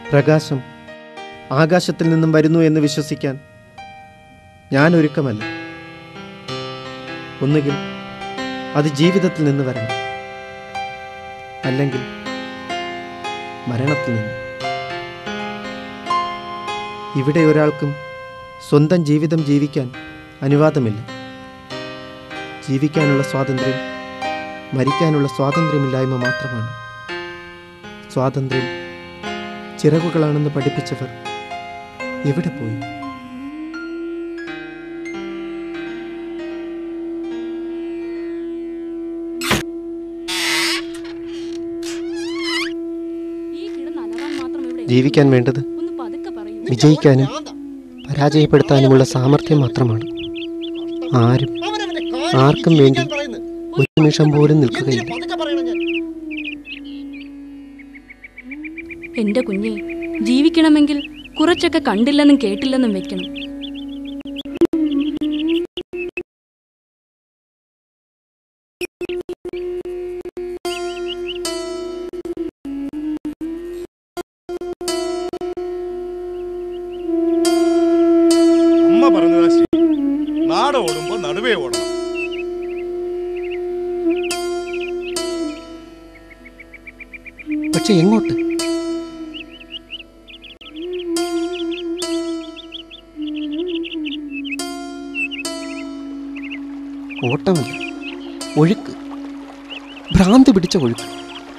പ്രകാശം ആകാശത്തിൽ നിന്നും വരുന്നു എന്ന് വിശ്വസിക്കാൻ ഞാൻ ഒരുക്കമല്ല ഒന്നുകിൽ അത് ജീവിതത്തിൽ നിന്ന് വരണം അല്ലെങ്കിൽ മരണത്തിൽ നിന്ന് ഇവിടെ ഒരാൾക്കും സ്വന്തം ജീവിതം ജീവിക്കാൻ അനുവാദമില്ല ജീവിക്കാനുള്ള സ്വാതന്ത്ര്യം മരിക്കാനുള്ള സ്വാതന്ത്ര്യമില്ലായ്മ മാത്രമാണ് സ്വാതന്ത്ര്യം ചിറകുകളാണെന്ന് പഠിപ്പിച്ചവർ എവിടെ പോയി ഈ കിടന്ന് അലറാൻ മാത്രം ഇവിടെ ജീവിക്കാൻ വേണ്ടത് ഒന്ന് പതുക്കെ പറയൂ വിജയിക്കാനും പരാജയപ്പെടുത്താനുമുള്ള സാമർഥ്യം മാത്രമാണ് ആരും ആർക്കും വേണ്ടി ഒരു നിമിഷം പോലും നിൽക്കുകയില്ല എന്റെ കുഞ്ഞെ ജീവിക്കണമെങ്കിൽ കുറച്ചൊക്കെ കണ്ടില്ലെന്നും കേട്ടില്ലെന്നും വെക്കണം അമ്മ പറഞ്ഞതാ ശരി നാട് ഓടുമ്പോ നടുവേ ഓടണം പക്ഷെ എങ്ങോട്ട് ഓട്ടമല്ല ഒഴുക്ക് ഭ്രാന്തി പിടിച്ച ഒഴുക്ക്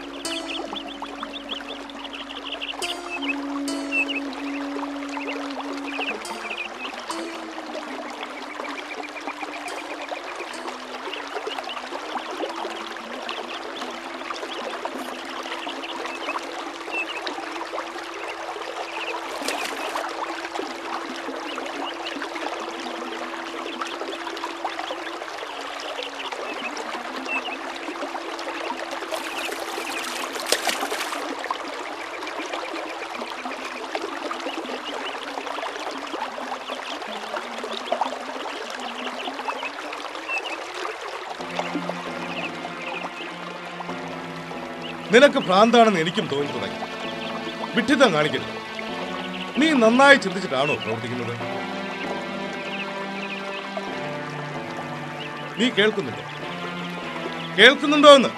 നിനക്ക് ഭ്രാന്താണെന്ന് എനിക്കും തോന്നി തുടങ്ങി വിഡ്ഢിത്തം കാണിക്കരുത് നീ നന്നായി ചിന്തിച്ചിട്ടാണോ പ്രവർത്തിക്കുന്നത് നീ കേൾക്കുന്നുണ്ടോ കേൾക്കുന്നുണ്ടോ എന്ന്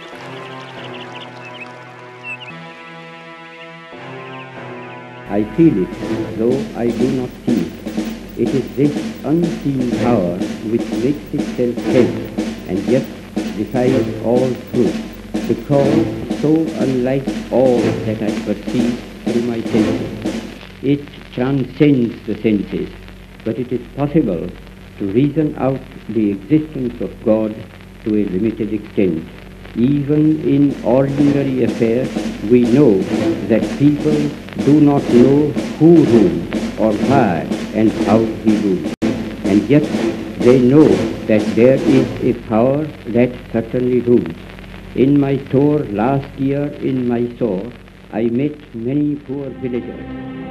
I feel it, though I do not see it. It is this unseen power which makes itself felt and yet defies all truth, because so unlike all that I perceive through my senses. It transcends the senses, but it is possible to reason out the existence of God to a limited extent. Even in ordinary affairs, we know that people do not know who rules or why and how he rules. And yet they know that there is a power that certainly rules. In my tour last year in Mysore, I met many poor villagers.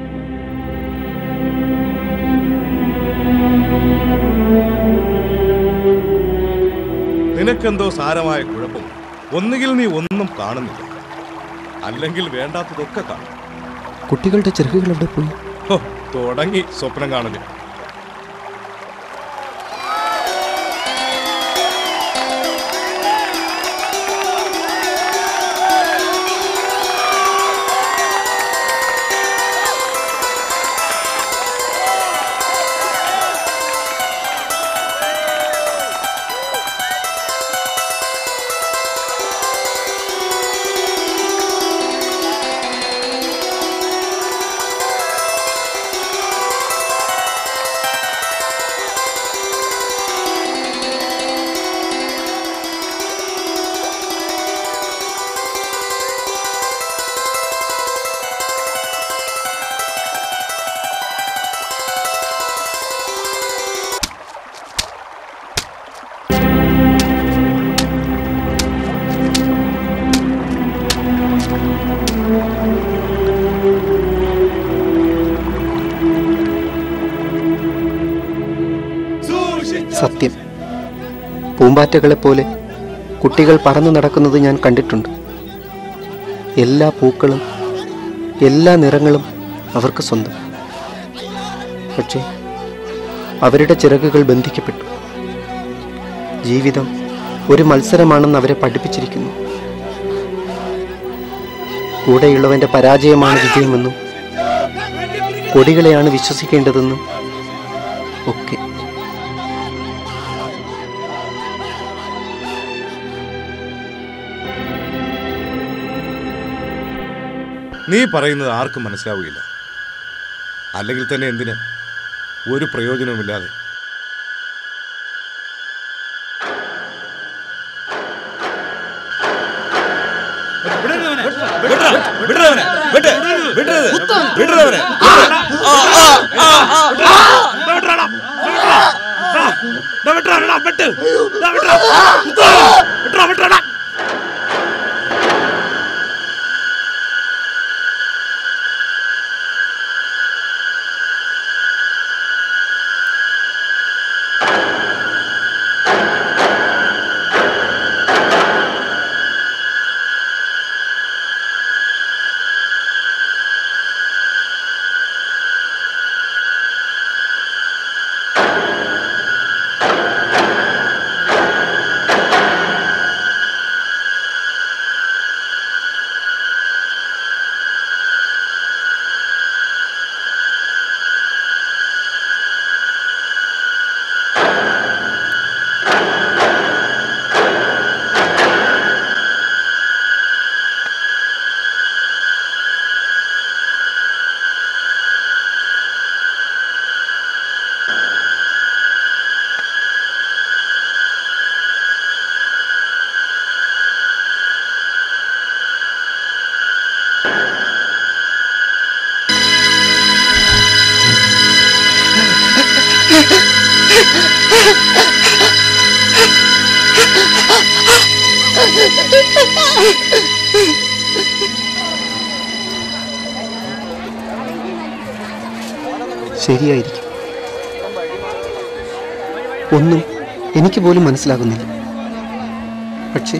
നിനക്കെന്തോ സാരമായ കുഴപ്പം ഒന്നുകിൽ നീ ഒന്നും കാണുന്നില്ല അല്ലെങ്കിൽ വേണ്ടാത്തതൊക്കെ കാണും കുട്ടികളുടെ ചിറകുകൾ എവിടെ പോയി ഹോ, തുടങ്ങി സ്വപ്നം കാണല് സത്യം പൂമ്പാറ്റകളെപ്പോലെ കുട്ടികൾ പറന്നു നടക്കുന്നത് ഞാൻ കണ്ടിട്ടുണ്ട് എല്ലാ പൂക്കളും എല്ലാ നിറങ്ങളും അവർക്ക് സ്വന്തം പക്ഷേ അവരുടെ ചിറകുകൾ ബന്ധിക്കപ്പെട്ടു ജീവിതം ഒരു മത്സരമാണെന്ന് അവരെ പഠിപ്പിച്ചിരിക്കുന്നു കൂടെയുള്ളവന്റെ പരാജയമാണ് വിജയമെന്നും കൊടികളെയാണ് വിശ്വസിക്കേണ്ടതെന്നും ഒക്കെ നീ പറയുന്നത് ആർക്കും മനസ്സിലാവുകയില്ല അല്ലെങ്കിൽ തന്നെ എന്തിന് ഒരു പ്രയോജനവുമില്ലാതെ ശരിയായിരിക്കും ഒന്നും എനിക്ക് പോലും മനസ്സിലാകുന്നില്ല പക്ഷേ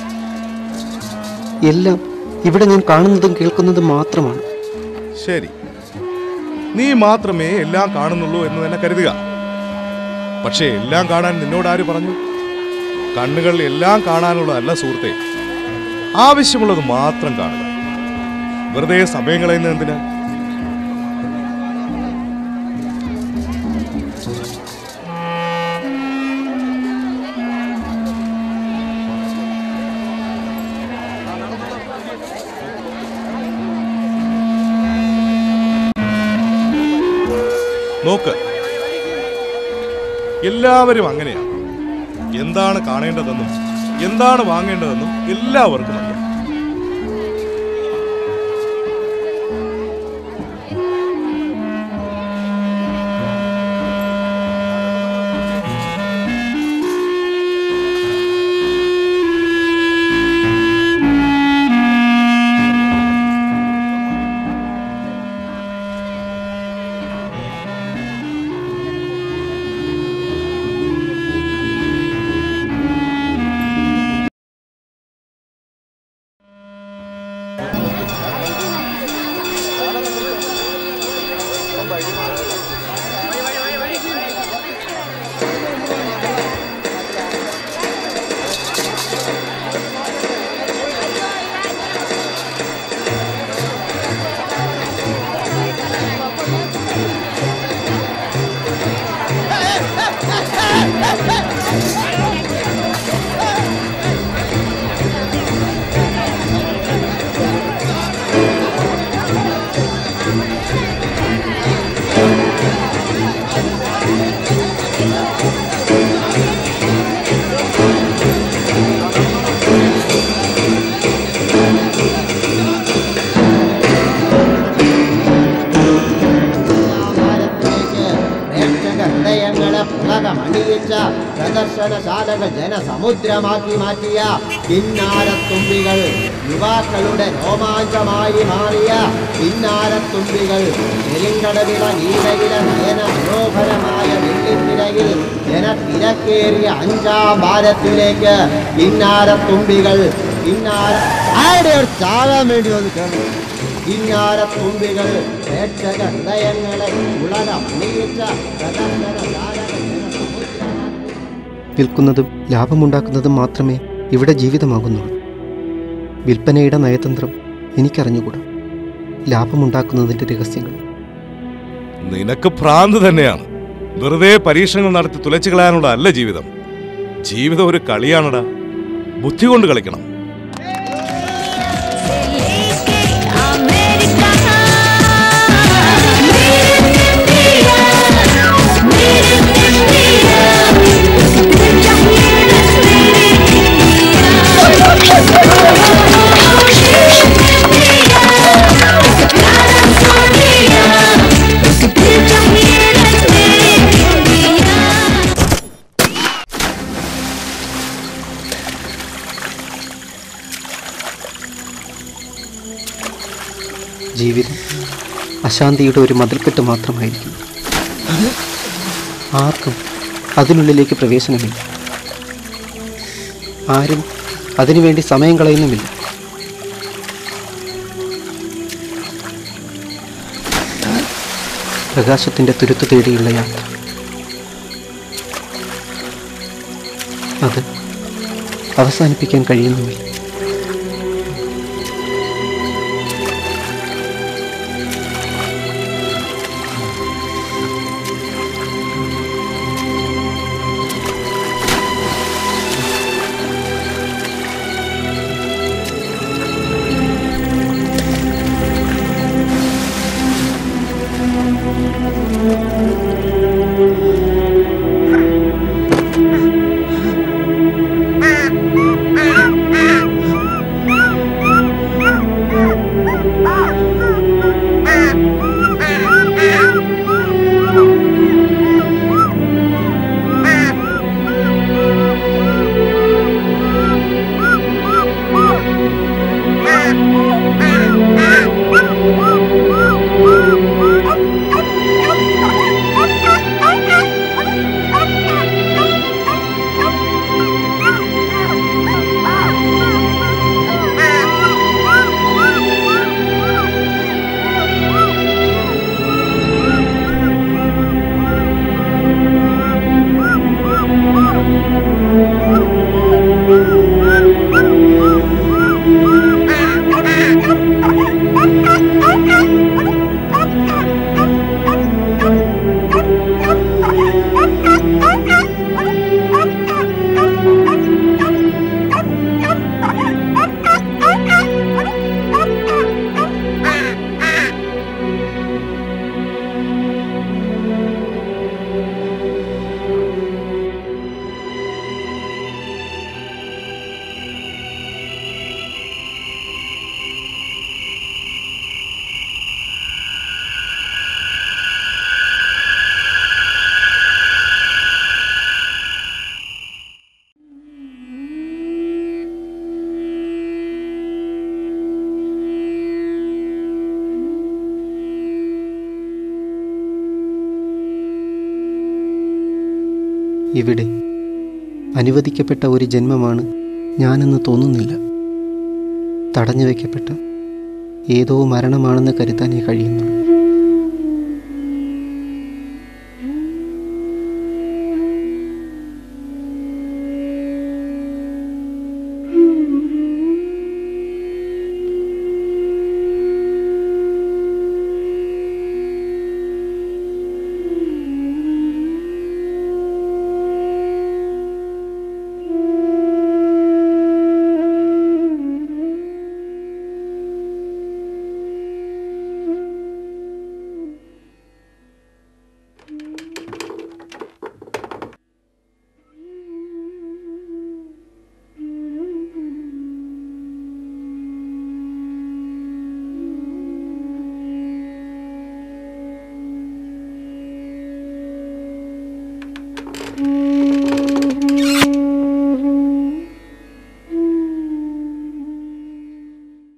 എല്ലാം ഇവിടെ ഞാൻ കാണുന്നതും കേൾക്കുന്നതും മാത്രമാണ് ശരി നീ മാത്രമേ എല്ലാം കാണുന്നുള്ളൂ എന്ന് തന്നെ കരുതുക പക്ഷേ എല്ലാം കാണാൻ നിന്നോട് ആര് പറഞ്ഞു കണ്ണുകൾ എല്ലാം കാണാനുള്ളതല്ല സുഹൃത്തെ ആവശ്യമുള്ളത് മാത്രം കാണുക വെറുതെ സമയം കളയുന്നത് എന്തിനാ നോക്ക് എല്ലാവരും അങ്ങനെയാണ് എന്താണ് കാണേണ്ടതെന്നും എന്താണ് വാങ്ങേണ്ടതെന്നും എല്ലാവർക്കും അറിയാം ആഹാരത്തിലേക്ക് പ്രേക്ഷക ഹൃദയങ്ങളെ പുളകമണിയിച്ച പ്രദർശനശാലകൾ ജനസമുദ്രമാക്കി മാറ്റിയ കിന്നാരത്തുമ്പികൾ യുവാക്കളുടെ രോമാഞ്ചമായി മാറിയ കിന്നാരത്തുമ്പികൾ പെരുങ്കടവിള നീലയിലെ നയന മനോഹരമായ വെള്ളിത്തിരയിൽ ജനത്തിരക്കേറിയ അഞ്ചാം ഭാരത്തിലേക്ക് കിന്നാരത്തുമ്പികൾ കിന്നാര ആരുടെ ഒരു ചാകാൻ വേണ്ടി വന്ന് കയറുന്നു കിന്നാരത്തുമ്പികൾ പ്രേക്ഷക ഹൃദയങ്ങളെ ഉളകമണിയിച്ച പ്രദർശനശാലകൾ ജനസമുദ്രമാക്കി വിൽക്കുന്നതും ലാഭമുണ്ടാക്കുന്നതും മാത്രമേ ഇവിടെ ജീവിതമാകുന്നുള്ളൂ വിൽപ്പനയുടെ നയതന്ത്രം എനിക്കറിഞ്ഞുകൂടാ ലാഭമുണ്ടാക്കുന്നതിൻ്റെ രഹസ്യങ്ങൾ നിനക്ക് ഭ്രാന്ത് തന്നെയാണ് വെറുതെ പരീക്ഷണങ്ങൾ നടത്തി തുലച്ചു കളയാനുള്ള അല്ല ജീവിതം ജീവിതം ഒരു കളിയാണടാ ബുദ്ധി കൊണ്ട് കളിക്കണം ജീവിതം അശാന്തിയുടെ ഒരു മതിൽക്കെട്ട് മാത്രമായിരിക്കും ആർക്കും അതിനുള്ളിലേക്ക് പ്രവേശനമില്ല ആരും അതിനുവേണ്ടി സമയം കളയുന്നുമില്ല പ്രകാശത്തിൻ്റെ തുരുത്ത് തേടിയുള്ള യാത്ര അത് അവസാനിപ്പിക്കാൻ കഴിയുന്നുമില്ല ഇവിടെ അനുവദിക്കപ്പെട്ട ഒരു ജന്മമാണ് ഞാനെന്ന് തോന്നുന്നില്ല തടഞ്ഞു വയ്ക്കപ്പെട്ട ഏതോ മരണമാണെന്ന് കരുതാനേ കഴിയുന്നുള്ളൂ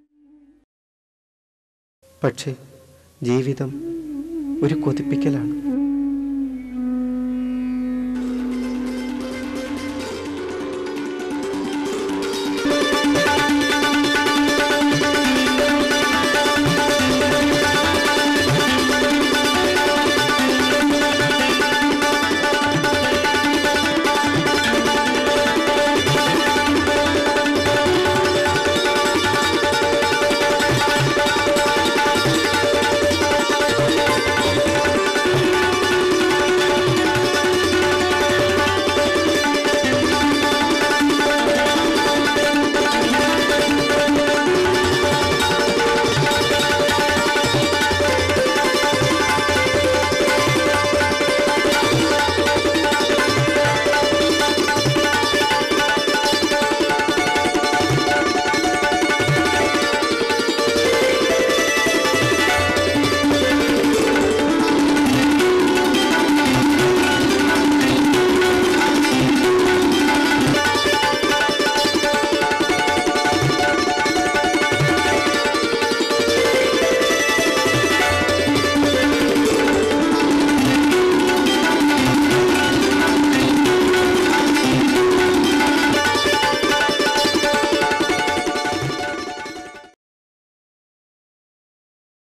പക്ഷേ ജീവിതം ഒരു കൊതിപ്പിക്കലാണ്